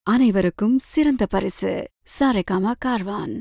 அனைவருக்கும் சிறந்த பரிசு சாரேகாமா கார்வான்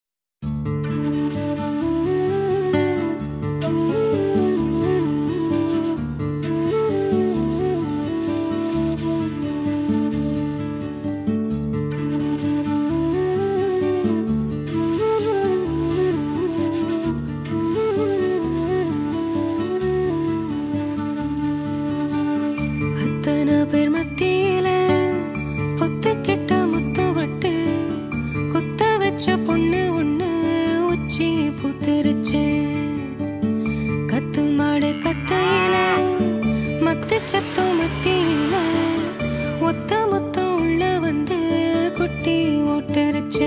அத்தனை பேர் மத்தியில பொத்து கெட்ட முத்து வட்டு குத்த வச்ச பொண்ணு ஒண்ணு உச்சி புத்திருச்சு கத்து மாடு கத்தையில மத்து சத்தம் மத்தியில ஒத்த மொத்தம் உள்ள வந்து குட்டி ஓட்டரிச்சு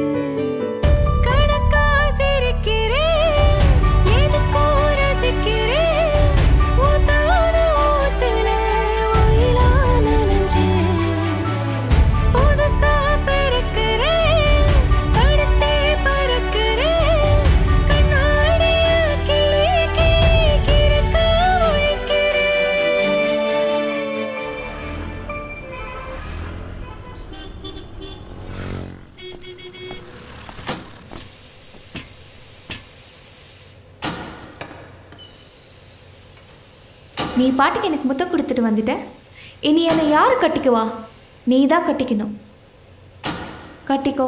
கணக்கா சிரிக்கிறேன் எதுக்கோ ரசிக்கிறேன் ஊத்தான ஊத்துல ஒயிலா நனைஞ்சேன் புதுசா பிறக்கிறேன் அடுத்தே பறக்கிறேன் கண்ணாடிய கிள்ளி கிள்ளி கிறுக்க முழிக்கிறேன் நீ பாட்டுக்கு எனக்கு முத்தம் கொடுத்துட்டு வந்துட்ட இனி என்னை யாரு கட்டிக்குவா நீ தான் கட்டிக்கணும் கட்டிக்கோ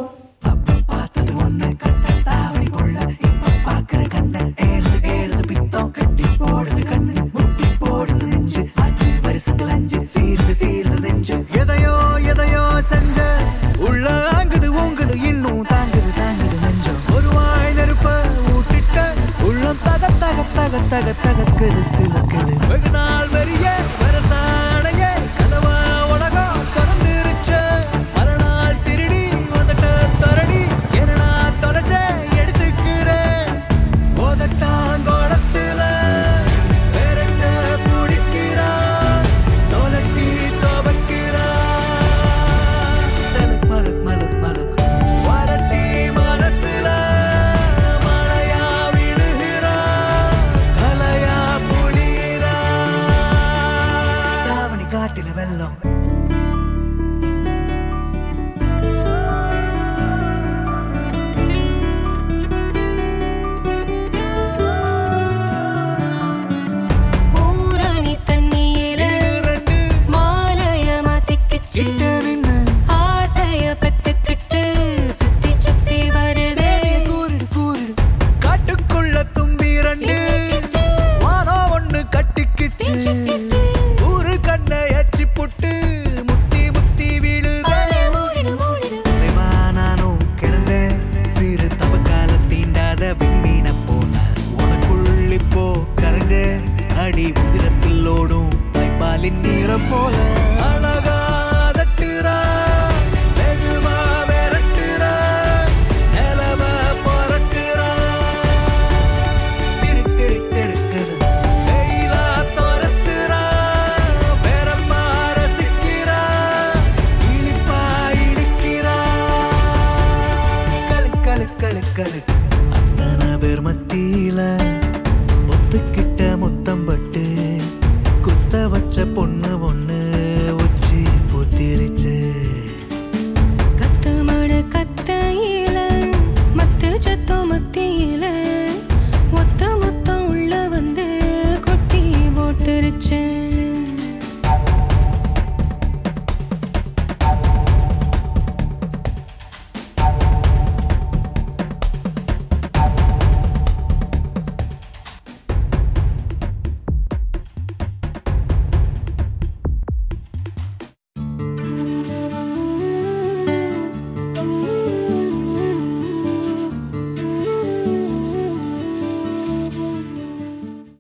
எதையோ எதையோ செஞ்ச உள்ள ஆங்குது ஊங்குது இன்னும் தாங்குது தாங்குது நெஞ்சம் ஒரு வாய் நெருப்ப ஊட்டிட்ட உள்ளம் தக தக தக தக தகக்குது சிலக்குது வெகு நாள் வரிய